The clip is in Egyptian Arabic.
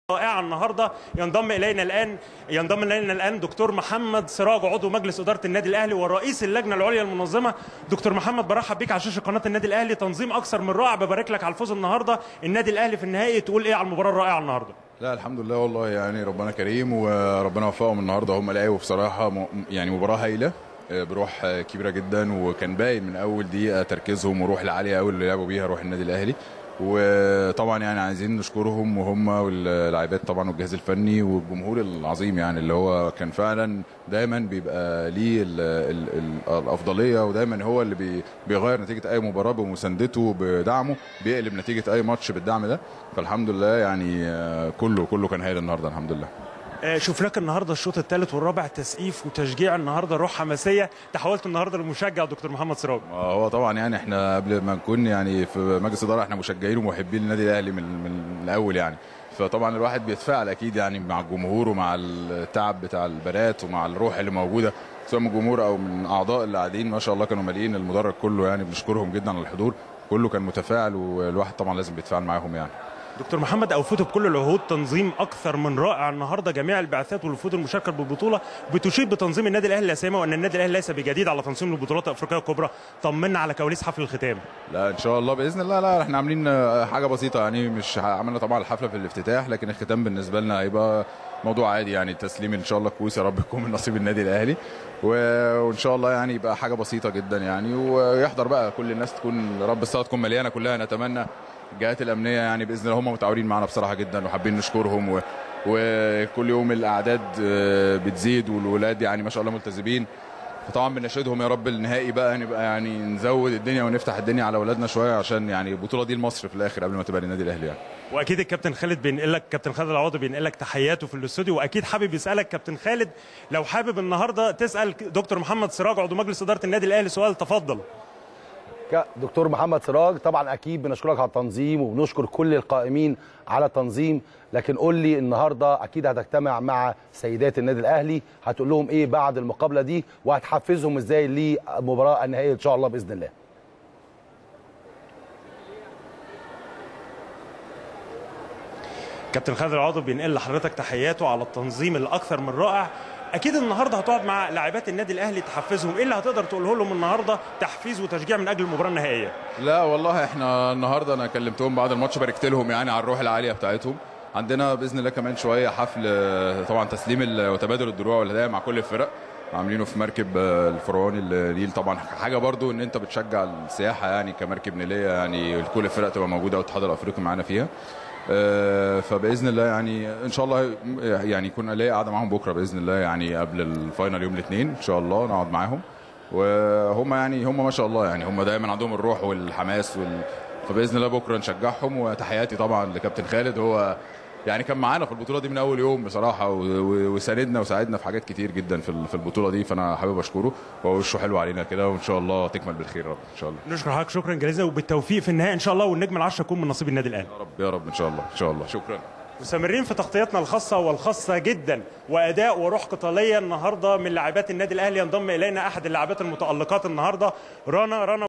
رائعه النهارده ينضم الينا الان ينضم الينا الان دكتور محمد سراج عضو مجلس اداره النادي الاهلي ورئيس اللجنه العليا المنظمه دكتور محمد برحب بيك على شاشه قناه النادي الاهلي تنظيم اكثر من رائع ببارك لك على الفوز النهارده النادي الاهلي في النهائي تقول ايه على المباراه الرائعه النهارده لا الحمد لله والله يعني ربنا كريم وربنا وفقهم النهارده هم لعبوا بصراحه م- يعني مباراه هايله آه، بروح آه، كبيره جدا وكان باين من اول دقيقه تركيزهم وروح العاليه قوي اللي لعبوا بيها روح النادي الاهلي وطبعا يعني عايزين نشكرهم وهم واللاعبات طبعا والجهاز الفني والجمهور العظيم يعني اللي هو كان فعلا دايما بيبقى ليه ال ال ال الافضليه ودايما هو اللي بي بيغير نتيجه اي مباراه بمساندته بدعمه بيقلب نتيجه اي ماتش بالدعم ده فالحمد لله يعني آه، كله كله كان هايل النهارده الحمد لله آه، شفناك النهارده الشوط الثالث والرابع تسقيف وتشجيع النهارده روح حماسيه تحولت النهارده لمشجع دكتور محمد سراج آه، هو طبعا يعني احنا قبل ما نكون يعني في مجلس اداره احنا مشجعين ومحبين النادي الاهلي من من الاول يعني فطبعا الواحد بيتفاعل اكيد يعني مع الجمهور ومع التعب بتاع البنات ومع الروح اللي موجوده سواء من الجمهور او من اعضاء اللي قاعدين ما شاء الله كانوا مالين المدرج كله يعني بنشكرهم جدا على الحضور كله كان متفاعل والواحد طبعا لازم بيتفاعل معاهم يعني دكتور محمد اوفته بكل العهود تنظيم اكثر من رائع النهارده جميع البعثات والوفود المشاركه بالبطوله بتشيد بتنظيم النادي الاهلي لا سيما وان النادي الاهلي ليس بجديد على تنظيم البطولات الافريقيه الكبرى طمنا على كواليس حفل الختام لا ان شاء الله باذن الله لا احنا عاملين آه، حاجه بسيطه يعني مش عملنا طبعا الحفله في الافتتاح لكن الختام بالنسبه لنا هيبقى موضوع عادي يعني تسليم ان شاء الله كويس يا رب يكون من نصيب النادي الاهلي و- وان شاء الله يعني يبقى حاجه بسيطه جدا يعني ويحضر بقى كل الناس تكون يا رب الصاله تكون مليانه كلها نتمنى الجهات الامنيه يعني باذن الله هم متعاونين معانا بصراحه جدا وحابين نشكرهم و وكل يوم الاعداد آه، بتزيد والولاد يعني ما شاء الله ملتزمين فطبعا بنشهدهم يا رب النهائي بقى نبقى يعني نزود الدنيا ونفتح الدنيا على اولادنا شويه عشان يعني البطوله دي لمصر في الاخر قبل ما تبقى للنادي الاهلي يعني واكيد الكابتن خالد بينقل لك كابتن خالد العوضي بينقل لك تحياته في الاستوديو واكيد حابب يسالك كابتن خالد لو حابب النهارده تسال دكتور محمد سراج عضو مجلس اداره النادي الاهلي سؤال تفضل ك- دكتور محمد سراج طبعا اكيد بنشكرك على التنظيم وبنشكر كل القائمين على التنظيم لكن قول لي النهارده اكيد هتجتمع مع سيدات النادي الاهلي هتقول لهم ايه بعد المقابله دي وهتحفزهم ازاي للمباراه النهائيه ان شاء الله باذن الله كابتن خالد العوضي بينقل لحضرتك تحياته على التنظيم الاكثر من رائع اكيد النهارده هتقعد مع لاعبات النادي الاهلي تحفزهم ايه اللي هتقدر تقوله لهم النهارده تحفيز وتشجيع من اجل المباراه النهائيه لا والله احنا النهارده انا كلمتهم بعد الماتش باركت لهم يعني على الروح العاليه بتاعتهم عندنا باذن الله كمان شويه حفل آه، طبعا تسليم ال- وتبادل الدروع والهدايا مع كل الفرق عاملينه في مركب آه، الفرعوني النيل طبعا حاجه برضو ان انت بتشجع السياحه يعني كمركب نيليه يعني كل الفرق تبقى موجوده والاتحاد الافريقي معانا فيها آه، فباذن الله يعني ان شاء الله يعني يكون ليا قاعده معاهم بكره باذن الله يعني قبل الفاينل يوم الاثنين ان شاء الله نقعد معاهم وهم يعني هم ما شاء الله يعني هم دايما عندهم الروح والحماس وال... فباذن الله بكره نشجعهم وتحياتي طبعا لكابتن خالد هو يعني كان معانا في البطوله دي من اول يوم بصراحه و- و- وساندنا وساعدنا في حاجات كتير جدا في ال- في البطوله دي فانا حابب اشكره وهو وشه حلو علينا كده وان شاء الله تكمل بالخير يا رب ان شاء الله نشكر حضرتك شكرا جزيلا وبالتوفيق في النهائي ان شاء الله والنجم العشره يكون من نصيب النادي الاهلي يا رب يا رب ان شاء الله ان شاء الله شكرا مستمرين في تغطيتنا الخاصة والخاصة جدا وأداء وروح قتالية النهاردة من لاعبات النادي الأهلي ينضم إلينا أحد اللاعبات المتألقات النهاردة رنا رنا